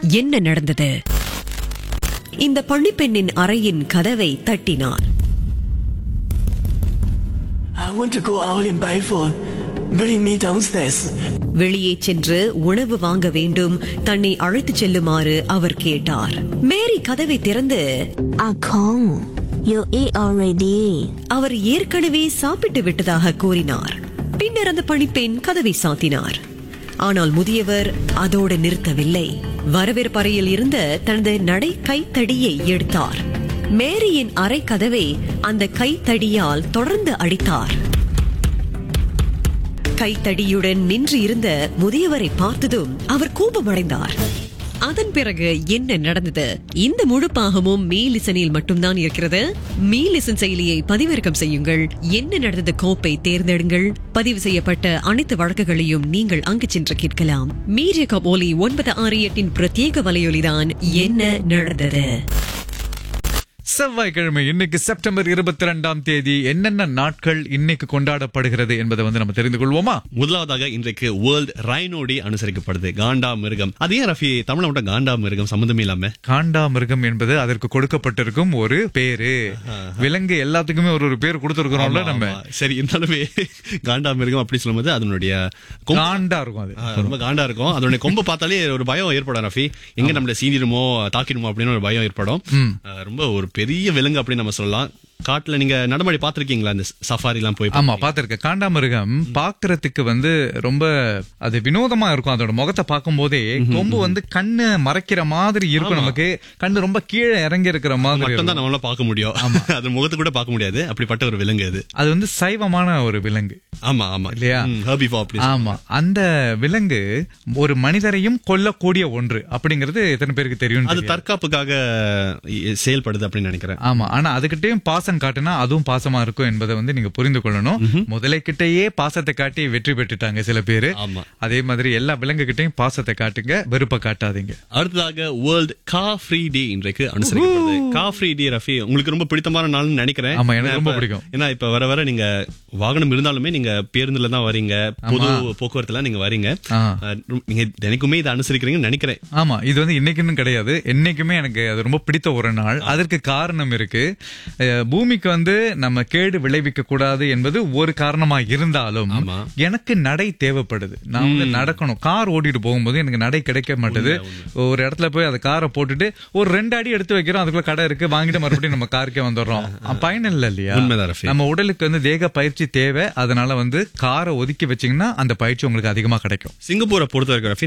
என்ன நடந்தது இந்த பள்ளிப்பெண்ணின் அறையின் கதவை தட்டினார் I want to go out in Biford. Bring me downstairs. வெளியே சென்று உணவு வாங்க வேண்டும் தன்னை அழைத்துச் செல்லுமாறு அவர் கேட்டார் மேரி கதவை திறந்து Ah Kong, you eat already. அவர் ஏற்கனவே சாப்பிட்டு விட்டதாக கூறினார் பின்னர் அந்த பணிப்பெண் கதவை சாத்தினார் ஆனால் முதியவர் அதோடு நிறுத்தவில்லை வரவேற்பறையில் இருந்த தனது நடை கைத்தடியை எடுத்தார் மேரியின் அறை கதவை அந்த கைத்தடியால் தொடர்ந்து அடித்தார் கைத்தடியுடன் நின்று இருந்த முதியவரை பார்த்ததும் அவர் கோபமடைந்தார் அதன் பிறகு என்ன நடந்தது இந்த முழு பாகமும் மீ லிசனில் மட்டும்தான் இருக்கிறது மீ லிசன் செயலியை பதிவிறக்கம் செய்யுங்கள் என்ன நடந்தது கோப்பை தேர்ந்தெடுங்கள் பதிவு செய்யப்பட்ட அனைத்து வழக்குகளையும் நீங்கள் அங்கு சென்று கேட்கலாம் மீடிய கபோலி ஒன்பது ஆறு எட்டின் பிரத்யேக வலையொலிதான் என்ன நடந்தது செவ்வாய்க்கிழமை இன்னைக்கு செப்டம்பர் இருபத்தி ரெண்டாம் தேதி என்னென்ன நாட்கள் இன்னைக்கு கொண்டாடப்படுகிறது என்பதை வந்து நம்ம தெரிந்து கொள்வோமா முதலாவதாக இன்றைக்கு வேர்ல்ட் ரைனோ டே அனுசரிக்கப்படுது காண்டா மிருகம் அது ஏன் ரஃபி தமிழ்ல மட்டும் காண்டா மிருகம் சம்மந்தமே இல்லாம காண்டா மிருகம் என்பது அதற்கு கொடுக்கப்பட்டிருக்கும் ஒரு பேரு விலங்கு எல்லாத்துக்குமே ஒரு ஒரு பேர் கொடுத்திருக்கிறோம்ல ஆமா, நம்ம ஆமா. சரி இருந்தாலுமே காண்டா மிருகம் அப்படி சொல்லும்போது அதனுடைய கொம்பு- காண்டா இருக்கும் அது ஆ, ரொம்ப காண்டா இருக்கும் அதனுடைய கொம்பை பார்த்தாலே ஒரு பயம் ஏற்படும் ரஃபி எங்க நம்மள சீண்டிடுமோ தாக்கிடுமோ அப்படின்னு ஒரு பயம் ஏற்படும் ஆ, ரொம்ப ஒரு பெரிய விலங்கு அப்படின்னு நம்ம சொல்லலாம் காட்டுல நீங்க நடமாடி பாத்திருக்கீங்களா இந்த சஃபாரி எல்லாம் போய் ஆமா பாத்திருக்கேன் காண்டாமிருகம் பாக்குறதுக்கு வந்து ரொம்ப அது வினோதமா இருக்கும் அதோட முகத்தை பார்க்கும் போதே கொம்பு வந்து கண்ணு மறைக்கிற மாதிரி இருக்கும் நமக்கு கண்ணு ரொம்ப கீழே இறங்கி இருக்கிற மாதிரி மட்டும் இருக்கும். தான் நம்மளால பார்க்க முடியும் அது முகத்தை கூட பார்க்க முடியாது அப்படிப்பட்ட ஒரு விலங்கு அது அது வந்து சைவமான ஒரு விலங்கு ஆமா ஆமா இல்லையா? ஹர்பிஃபா அப்படி ஆமா அந்த விலங்கு ஒரு மனிதரையும் கொல்லக்கூடிய ஒன்று அப்படிங்கிறது எத்தனை பேருக்கு தெரியும் அது தற்காப்புக்காக இ- செயல்படுது அப்படின்னு நினைக்கிறேன் ஆமா ஆனா அதுகிட்டயும் பாசம் காட்டுனா அதுவும் பாசமா இருக்கும் என்பதை வந்து நீங்க புரிந்து கொள்ளணும் முதலை கிட்டயே பாசத்தை காட்டி வெற்றி பெற்றுட்டாங்க சில பேரு ஆமா. அதே மாதிரி எல்லா விலங்கு கிட்டயும் பாசத்தை காட்டுங்க வெறுப்பை காட்டாதீங்க அடுத்ததாக வேர்ல்ட் கா ஃப்ரீ டே இன்றைக்கு அனுசரிக்கப்படுது கா ஃப்ரீ டே ரஃபி உங்களுக்கு ரொம்ப பிடித்தமான நாள்னு நினைக்கிறேன் ஆமா, எனக்கு ஏன்னா ரொம்ப இப்ப- பிடிக்கும். ஏன்னா இப்ப வர வர நீங்க வாகனம் இருந்தாலுமே நீங்க பேருந்துல தான் வரீங்க பொது போக்குவரத்துல நீங்க வரீங்க ஆ. அஹ், நீங்க தினைக்குமே இதை அனுசரிக்கிறீங்கன்னு நினைக்கிறேன் ஆமா இது வந்து இன்னைக்குன்னு கிடையாது என்னைக்குமே எனக்கு அது ரொம்ப பிடித்த ஒரு நாள் அதற்கு காரணம் இருக்கு அஹ், பூமிக்கு வந்து நம்ம கேடு விளைவிக்க கூடாது என்பது ஒரு காரணமா இருந்தாலும் ஆமா. எனக்கு நடை தேவைப்படுது நான் வந்து நடக்கணும் கார் ஓட்டிட்டு போகும்போது எனக்கு நடை கிடைக்க மாட்டேது ஒரு இடத்துல போய் அந்த காரை போட்டுட்டு ஒரு ரெண்டு அடி எடுத்து வைக்கிறோம் அதுக்குள்ள கடை இருக்கு வாங்கிட்டு மறுபடியும் நம்ம காருக்கே வந்துடுறோம் அஹ், பயன் இல்ல இல்லையா உண்மைதான் ரஃபி. நம்ம உடலுக்கு வந்து தேக பயிற்சி தேவை அதனால வந்து காரை ஒதுக்கி வச்சீங்கன்னா அந்த பயிற்சி உங்களுக்கு அதிகமா கிடைக்கும் சிங்கப்பூரை பொறுத்த வரைக்கும் ரஃபி